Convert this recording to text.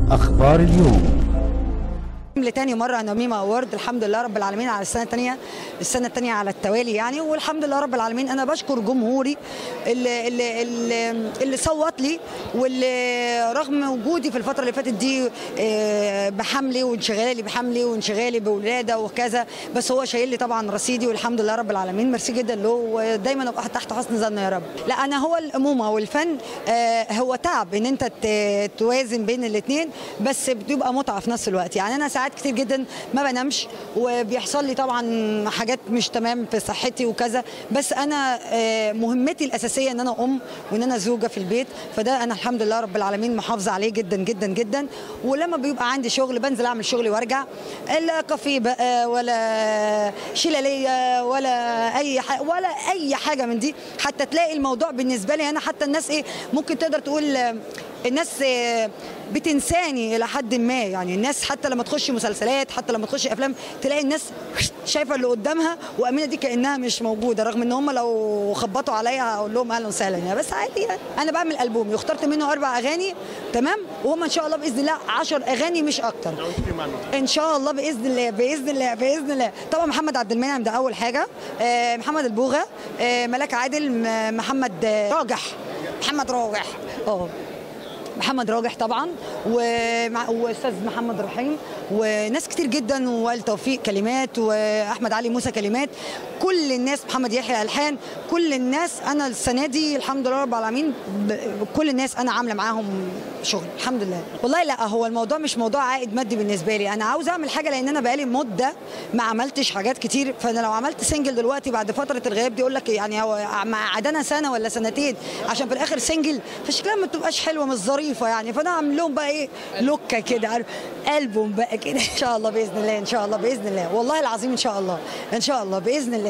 أخبار اليوم لتاني مرة أنا ميمة أورد الحمد لله رب العالمين على السنة الثانية السنة الثانية على التوالي يعني والحمد لله رب العالمين أنا بشكر جمهوري اللي اللي اللي, اللي صوت لي واللي رغم وجودي في الفترة اللي فاتت دي آه، بحملي وانشغالي بحملي وانشغالي بولادة وكذا بس هو شايل لي طبعا رصيدي والحمد لله رب العالمين ميرسي جدا له ودايما ابقى تحت حسن ظن يا رب لا انا هو الامومه والفن آه، هو تعب ان انت ت- توازن بين الاثنين بس بتبقى متعه في نفس الوقت يعني انا ساعات كتير جدا ما بنامش وبيحصل لي طبعا حاجات مش تمام في صحتي وكذا بس انا آه، مهمتي الاساسيه ان انا ام وان انا زوجه في البيت فده انا الحمد لله رب العالمين محافظه عليه جدا جدا جدا ولما بيبقى عندي شغل بنزل اعمل شغلي وارجع لا كافيه بقى ولا شلاليه ولا اي حاجه ولا اي حاجه من دي حتى تلاقي الموضوع بالنسبه لي انا حتى الناس ايه ممكن تقدر تقول آه، الناس آه، بتنساني الى حد ما يعني الناس حتى لما تخش مسلسلات حتى لما تخش افلام تلاقي الناس شايفه اللي قدامها وامينه دي كانها مش موجوده رغم ان هم لو خبطوا عليا هقول لهم اهلا وسهلا يعني بس عادي يعني انا بعمل البومي واخترت منه اربع اغاني تمام وهم ان شاء الله باذن الله 10 اغاني مش اكتر ان شاء الله باذن الله باذن الله باذن الله طبعا محمد عبد المنعم ده اول حاجه آه، محمد البوغه آه، ملاك عادل م- محمد آه، راجح محمد راجح اه محمد راجح طبعا ومع- واستاذ محمد رحيم وناس كتير جدا ووائل توفيق كلمات واحمد علي موسى كلمات كل الناس محمد يحيى الحان كل الناس انا السنه دي الحمد لله رب العالمين ب- كل الناس انا عامله معاهم شغل الحمد لله والله لا هو الموضوع مش موضوع عائد مادي بالنسبه لي انا عاوزه اعمل حاجه لان انا بقالي مده ما عملتش حاجات كتير فانا لو عملت سنجل دلوقتي بعد فتره الغياب دي اقول لك يعني هو مع عدنا سنه ولا سنتين عشان في الاخر سنجل فشكلها ما بتبقاش حلوه مش ظريفه يعني فانا اعمل لهم بقى ايه لوكه كده عارف البوم بقى كده ان شاء الله باذن الله ان شاء الله باذن الله والله العظيم ان شاء الله ان شاء الله باذن الله